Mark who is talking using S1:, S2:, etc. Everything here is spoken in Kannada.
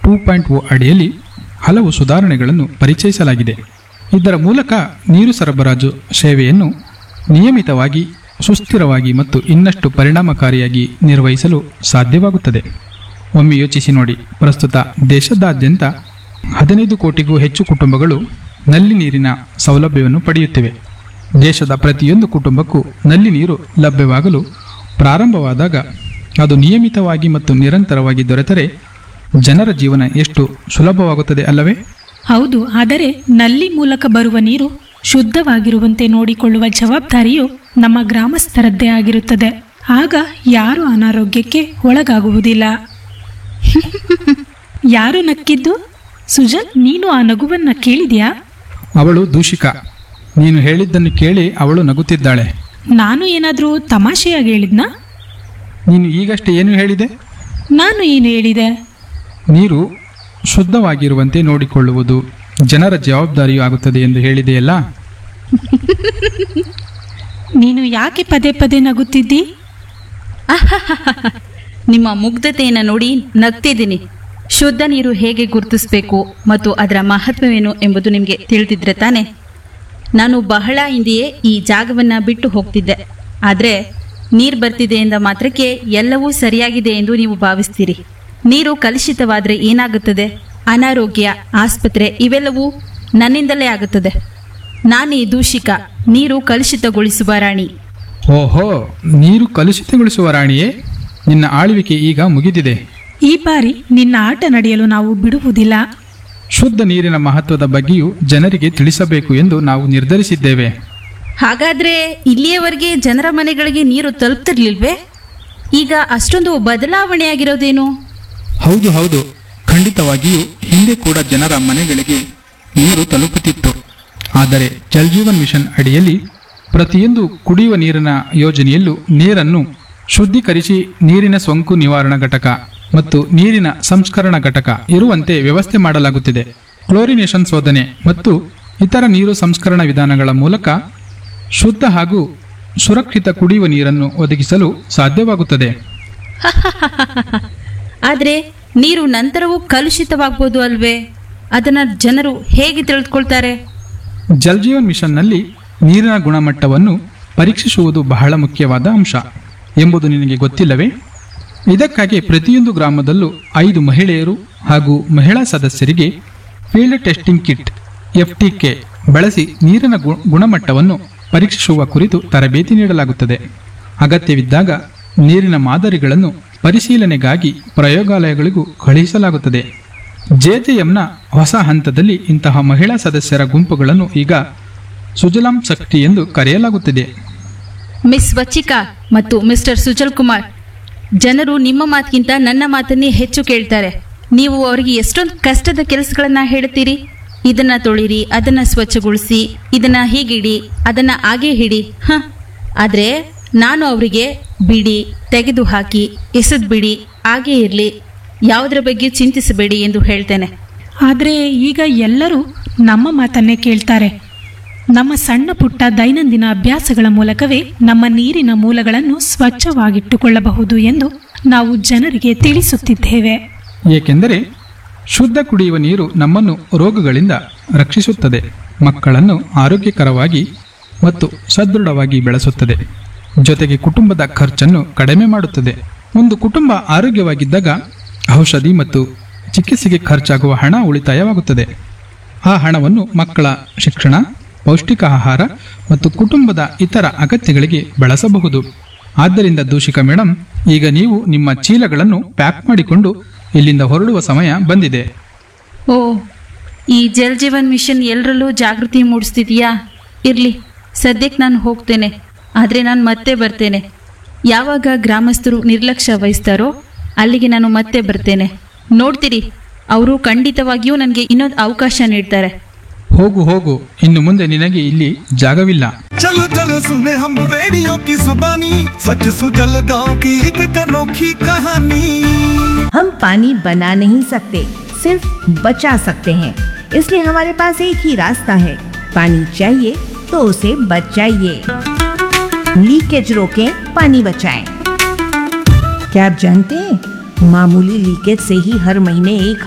S1: ಟೂ ಪಾಯಿಂಟ್ ಓ ಅಡಿಯಲ್ಲಿ ಹಲವು ಸುಧಾರಣೆಗಳನ್ನು ಪರಿಚಯಿಸಲಾಗಿದೆ ಇದರ ಮೂಲಕ ನೀರು ಸರಬರಾಜು ಸೇವೆಯನ್ನು ನಿಯಮಿತವಾಗಿ ಸುಸ್ಥಿರವಾಗಿ ಮತ್ತು ಇನ್ನಷ್ಟು ಪರಿಣಾಮಕಾರಿಯಾಗಿ ನಿರ್ವಹಿಸಲು ಸಾಧ್ಯವಾಗುತ್ತದೆ ಒಮ್ಮೆ ಯೋಚಿಸಿ ನೋಡಿ ಪ್ರಸ್ತುತ ದೇಶದಾದ್ಯಂತ ಹದಿನೈದು ಕೋಟಿಗೂ ಹೆಚ್ಚು ಕುಟುಂಬಗಳು ನಲ್ಲಿ ನೀರಿನ ಸೌಲಭ್ಯವನ್ನು ಪಡೆಯುತ್ತಿವೆ ದೇಶದ ಪ್ರತಿಯೊಂದು ಕುಟುಂಬಕ್ಕೂ ನಲ್ಲಿ ನೀರು ಲಭ್ಯವಾಗಲು ಪ್ರಾರಂಭವಾದಾಗ ಅದು ನಿಯಮಿತವಾಗಿ ಮತ್ತು ನಿರಂತರವಾಗಿ ದೊರೆತರೆ ಜನರ ಜೀವನ ಎಷ್ಟು ಸುಲಭವಾಗುತ್ತದೆ ಅಲ್ಲವೇ
S2: ಹೌದು ಆದರೆ ನಲ್ಲಿ ಮೂಲಕ ಬರುವ ನೀರು ಶುದ್ಧವಾಗಿರುವಂತೆ ನೋಡಿಕೊಳ್ಳುವ ಜವಾಬ್ದಾರಿಯು ನಮ್ಮ ಗ್ರಾಮಸ್ಥರದ್ದೇ ಆಗಿರುತ್ತದೆ ಆಗ ಯಾರು ಅನಾರೋಗ್ಯಕ್ಕೆ ಒಳಗಾಗುವುದಿಲ್ಲ ಯಾರು ನಕ್ಕಿದ್ದು ಸುಜನ್ ನೀನು ಆ ನಗುವನ್ನ ಕೇಳಿದ್ಯಾ
S1: ಅವಳು ದೂಷಿಕ ನೀನು ಹೇಳಿದ್ದನ್ನು ಕೇಳಿ ಅವಳು ನಗುತ್ತಿದ್ದಾಳೆ
S2: ನಾನು ಏನಾದರೂ ತಮಾಷೆಯಾಗಿ ಹೇಳಿದ್ನಾ
S1: ನೀನು ಈಗಷ್ಟೇ ಏನು ಹೇಳಿದೆ
S2: ನಾನು ಏನು ಹೇಳಿದೆ
S1: ನೀರು ಶುದ್ಧವಾಗಿರುವಂತೆ ನೋಡಿಕೊಳ್ಳುವುದು ಜನರ ಜವಾಬ್ದಾರಿಯೂ ಆಗುತ್ತದೆ ಎಂದು ಹೇಳಿದೆಯಲ್ಲ
S2: ನೀನು ಯಾಕೆ ಪದೇ ಪದೇ ನಗುತ್ತಿದ್ದಿ
S3: ನಿಮ್ಮ ಮುಗ್ಧತೆಯನ್ನು ನೋಡಿ ನಗ್ತಿದ್ದೀನಿ ಶುದ್ಧ ನೀರು ಹೇಗೆ ಗುರುತಿಸಬೇಕು ಮತ್ತು ಅದರ ಮಹತ್ವವೇನು ಎಂಬುದು ನಿಮಗೆ ತಿಳಿದಿದ್ರೆ ತಾನೆ ನಾನು ಬಹಳ ಹಿಂದೆಯೇ ಈ ಜಾಗವನ್ನು ಬಿಟ್ಟು ಹೋಗ್ತಿದ್ದೆ ಆದರೆ ನೀರು ಬರ್ತಿದೆ ಎಂದ ಮಾತ್ರಕ್ಕೆ ಎಲ್ಲವೂ ಸರಿಯಾಗಿದೆ ಎಂದು ನೀವು ಭಾವಿಸ್ತೀರಿ ನೀರು ಕಲುಷಿತವಾದರೆ ಏನಾಗುತ್ತದೆ ಅನಾರೋಗ್ಯ ಆಸ್ಪತ್ರೆ ಇವೆಲ್ಲವೂ ನನ್ನಿಂದಲೇ ಆಗುತ್ತದೆ ನಾನೇ ದೂಷಿಕ ನೀರು ಕಲುಷಿತಗೊಳಿಸುವ ರಾಣಿ
S1: ಓಹೋ ನೀರು ಕಲುಷಿತಗೊಳಿಸುವ ರಾಣಿಯೇ ನಿನ್ನ ಆಳ್ವಿಕೆ ಈಗ ಮುಗಿದಿದೆ
S2: ಈ ಬಾರಿ ನಿನ್ನ ಆಟ ನಡೆಯಲು ನಾವು ಬಿಡುವುದಿಲ್ಲ
S1: ಶುದ್ಧ ನೀರಿನ ಮಹತ್ವದ ಬಗ್ಗೆಯೂ ಜನರಿಗೆ ತಿಳಿಸಬೇಕು ಎಂದು ನಾವು ನಿರ್ಧರಿಸಿದ್ದೇವೆ
S3: ಹಾಗಾದ್ರೆ ಇಲ್ಲಿಯವರೆಗೆ ಜನರ ಮನೆಗಳಿಗೆ ನೀರು ತಲುಪ್ತಿರ್ಲಿಲ್ವೇ ಈಗ ಅಷ್ಟೊಂದು ಬದಲಾವಣೆಯಾಗಿರೋದೇನು
S1: ಹೌದು ಹೌದು ಖಂಡಿತವಾಗಿಯೂ ಹಿಂದೆ ಕೂಡ ಜನರ ಮನೆಗಳಿಗೆ ನೀರು ತಲುಪುತ್ತಿತ್ತು ಆದರೆ ಜಲ್ ಜೀವನ್ ಮಿಷನ್ ಅಡಿಯಲ್ಲಿ ಪ್ರತಿಯೊಂದು ಕುಡಿಯುವ ನೀರಿನ ಯೋಜನೆಯಲ್ಲೂ ನೀರನ್ನು ಶುದ್ಧೀಕರಿಸಿ ನೀರಿನ ಸೋಂಕು ನಿವಾರಣಾ ಘಟಕ ಮತ್ತು ನೀರಿನ ಸಂಸ್ಕರಣಾ ಘಟಕ ಇರುವಂತೆ ವ್ಯವಸ್ಥೆ ಮಾಡಲಾಗುತ್ತಿದೆ ಕ್ಲೋರಿನೇಷನ್ ಶೋಧನೆ ಮತ್ತು ಇತರ ನೀರು ಸಂಸ್ಕರಣಾ ವಿಧಾನಗಳ ಮೂಲಕ ಶುದ್ಧ ಹಾಗೂ ಸುರಕ್ಷಿತ ಕುಡಿಯುವ ನೀರನ್ನು ಒದಗಿಸಲು ಸಾಧ್ಯವಾಗುತ್ತದೆ
S3: ಆದ್ರೆ ನೀರು ನಂತರವೂ ಕಲುಷಿತವಾಗ್ಬೋದು ಅಲ್ವೇ ಅದನ್ನ ಜನರು ಹೇಗೆ ತಿಳಿದುಕೊಳ್ತಾರೆ
S1: ಜಲ್ ಜೀವನ್ ಮಿಷನ್ನಲ್ಲಿ ನೀರಿನ ಗುಣಮಟ್ಟವನ್ನು ಪರೀಕ್ಷಿಸುವುದು ಬಹಳ ಮುಖ್ಯವಾದ ಅಂಶ ಎಂಬುದು ನಿನಗೆ ಗೊತ್ತಿಲ್ಲವೇ ಇದಕ್ಕಾಗಿ ಪ್ರತಿಯೊಂದು ಗ್ರಾಮದಲ್ಲೂ ಐದು ಮಹಿಳೆಯರು ಹಾಗೂ ಮಹಿಳಾ ಸದಸ್ಯರಿಗೆ ಫೀಲ್ಡ್ ಟೆಸ್ಟಿಂಗ್ ಕಿಟ್ ಎಫ್ಟಿಕೆ ಬಳಸಿ ನೀರಿನ ಗು- ಗುಣಮಟ್ಟವನ್ನು ಪರೀಕ್ಷಿಸುವ ಕುರಿತು ತರಬೇತಿ ನೀಡಲಾಗುತ್ತದೆ ಅಗತ್ಯವಿದ್ದಾಗ ನೀರಿನ ಮಾದರಿಗಳನ್ನು ಪರಿಶೀಲನೆಗಾಗಿ ಪ್ರಯೋಗಾಲಯಗಳಿಗೂ ಕಳುಹಿಸಲಾಗುತ್ತದೆ ಜೆಜೆಎಂನ ಹೊಸ ಹಂತದಲ್ಲಿ ಇಂತಹ ಮಹಿಳಾ ಸದಸ್ಯರ ಗುಂಪುಗಳನ್ನು ಈಗ ಸುಜಲಾಂ ಶಕ್ತಿ ಎಂದು ಕರೆಯಲಾಗುತ್ತಿದೆ
S3: ಮಿಸ್ ವಚಿಕಾ ಮತ್ತು ಮಿಸ್ಟರ್ ಸುಜಲ್ ಕುಮಾರ್ ಜನರು ನಿಮ್ಮ ಮಾತಿಗಿಂತ ನನ್ನ ಮಾತನ್ನೇ ಹೆಚ್ಚು ಕೇಳ್ತಾರೆ ನೀವು ಅವರಿಗೆ ಎಷ್ಟೊಂದು ಕಷ್ಟದ ಕೆಲಸಗಳನ್ನ ಹೇಳ್ತೀರಿ ಇದನ್ನ ತೊಳಿರಿ ಅದನ್ನ ಸ್ವಚ್ಛಗೊಳಿಸಿ ಇದನ್ನ ಹೀಗಿಡಿ ಅದನ್ನ ಹಾಗೆ ಹಿಡಿ ಹ ಆದ್ರೆ ನಾನು ಅವರಿಗೆ ಬಿಡಿ ತೆಗೆದು ಹಾಕಿ ಎಸೆದು ಬಿಡಿ ಹಾಗೆ ಇರಲಿ ಯಾವುದರ ಬಗ್ಗೆ ಚಿಂತಿಸಬೇಡಿ ಎಂದು ಹೇಳ್ತೇನೆ
S2: ಆದರೆ ಈಗ ಎಲ್ಲರೂ ನಮ್ಮ ಮಾತನ್ನೇ ಕೇಳ್ತಾರೆ ನಮ್ಮ ಸಣ್ಣ ಪುಟ್ಟ ದೈನಂದಿನ ಅಭ್ಯಾಸಗಳ ಮೂಲಕವೇ ನಮ್ಮ ನೀರಿನ ಮೂಲಗಳನ್ನು ಸ್ವಚ್ಛವಾಗಿಟ್ಟುಕೊಳ್ಳಬಹುದು ಎಂದು ನಾವು ಜನರಿಗೆ ತಿಳಿಸುತ್ತಿದ್ದೇವೆ
S1: ಏಕೆಂದರೆ ಶುದ್ಧ ಕುಡಿಯುವ ನೀರು ನಮ್ಮನ್ನು ರೋಗಗಳಿಂದ ರಕ್ಷಿಸುತ್ತದೆ ಮಕ್ಕಳನ್ನು ಆರೋಗ್ಯಕರವಾಗಿ ಮತ್ತು ಸದೃಢವಾಗಿ ಬೆಳೆಸುತ್ತದೆ ಜೊತೆಗೆ ಕುಟುಂಬದ ಖರ್ಚನ್ನು ಕಡಿಮೆ ಮಾಡುತ್ತದೆ ಒಂದು ಕುಟುಂಬ ಆರೋಗ್ಯವಾಗಿದ್ದಾಗ ಔಷಧಿ ಮತ್ತು ಚಿಕಿತ್ಸೆಗೆ ಖರ್ಚಾಗುವ ಹಣ ಉಳಿತಾಯವಾಗುತ್ತದೆ ಆ ಹಣವನ್ನು ಮಕ್ಕಳ ಶಿಕ್ಷಣ ಪೌಷ್ಟಿಕ ಆಹಾರ ಮತ್ತು ಕುಟುಂಬದ ಇತರ ಅಗತ್ಯಗಳಿಗೆ ಬಳಸಬಹುದು ಆದ್ದರಿಂದ ದೂಷಿಕ ಮೇಡಮ್ ಈಗ ನೀವು ನಿಮ್ಮ ಚೀಲಗಳನ್ನು ಪ್ಯಾಕ್ ಮಾಡಿಕೊಂಡು ಇಲ್ಲಿಂದ ಹೊರಡುವ ಸಮಯ ಬಂದಿದೆ
S3: ಓ ಈ ಜಲ್ ಜೀವನ್ ಮಿಷನ್ ಎಲ್ಲರಲ್ಲೂ ಜಾಗೃತಿ ಮೂಡಿಸ್ತಿದೆಯಾ ಇರಲಿ ಸದ್ಯಕ್ಕೆ ನಾನು ಹೋಗ್ತೇನೆ ಆದರೆ ನಾನು ಮತ್ತೆ ಬರ್ತೇನೆ ಯಾವಾಗ ಗ್ರಾಮಸ್ಥರು ನಿರ್ಲಕ್ಷ್ಯ ವಹಿಸ್ತಾರೋ ಅಲ್ಲಿಗೆ ನಾನು ಮತ್ತೆ ಬರ್ತೇನೆ ನೋಡ್ತೀರಿ ಅವರು ಖಂಡಿತವಾಗಿಯೂ ನನಗೆ ಇನ್ನೊಂದು ಅವಕಾಶ ನೀಡ್ತಾರೆ
S1: ಹೋಗು ಹೋಗು ಇನ್ನು ಮುಂದೆ ನಿನಗೆ ಇಲ್ಲಿ ಜಾಗವಿಲ್ಲ
S4: चलो चलो सुने हम रेडियो की जुबानी सच सुजल गांव की एक अनोखी कहानी
S5: हम पानी बना नहीं सकते सिर्फ बचा सकते हैं इसलिए हमारे पास एक ही रास्ता है पानी चाहिए तो उसे बचाइए लीकेज रोकें पानी बचाएं क्या आप जानते हैं मामूली लीकेज से ही हर महीने एक